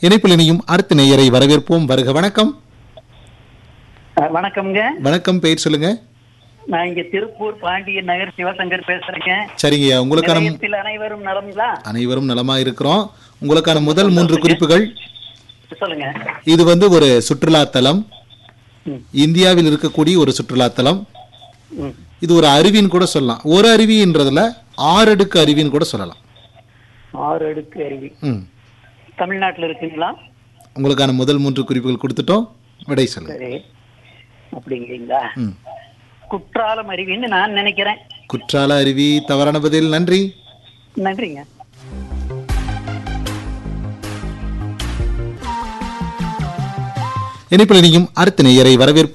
இணைப்பில் இணையும் அடுத்த நேயரை வரவேற்போம் வருக வணக்கம் அஹ், வணக்கம்ங்க வணக்கம் பெயர் சொல்லுங்க நான் இங்க திருப்பூர் பாண்டியன் நகர் சிவசங்கர் பேசுறேங்க சரிங்கய்யா உங்களுக்கான நிலையத்தில் அனைவரும் நலம்களா அனைவரும் நலமா இருக்கிறோம் உங்களுக்கான முதல் மூன்று குறிப்புகள் சொல்லுங்க இது வந்து ஒரு சுற்றுலா தலம் ம். இந்தியாவில் இருக்கக்கூடிய ஒரு சுற்றுலா தலம் ம். இது ஒரு அருவின்னு கூட சொல்லலாம் ஒரு அருவின்றதுல ஆறு அடுக்கு அருவின்னு கூட சொல்லலாம் ஆறு அடுக்கு அருவி ம் தமிழ்நாட்டுல இருக்குங்களா உங்களுக்கான முதல் மூன்று குறிப்புகள் கொடுத்துட்டோம் விடை சொல்லுங்க சரி அப்படிங்கிறீங்களா ம் குற்றாலம் அருவின்னு நான் நினைக்கிறேன் குற்றால அருவி தவறான பதில் நன்றி நன்றிங்க இணைப்பில் இணையும் அடுத்த நேயரை வரவேற்போம்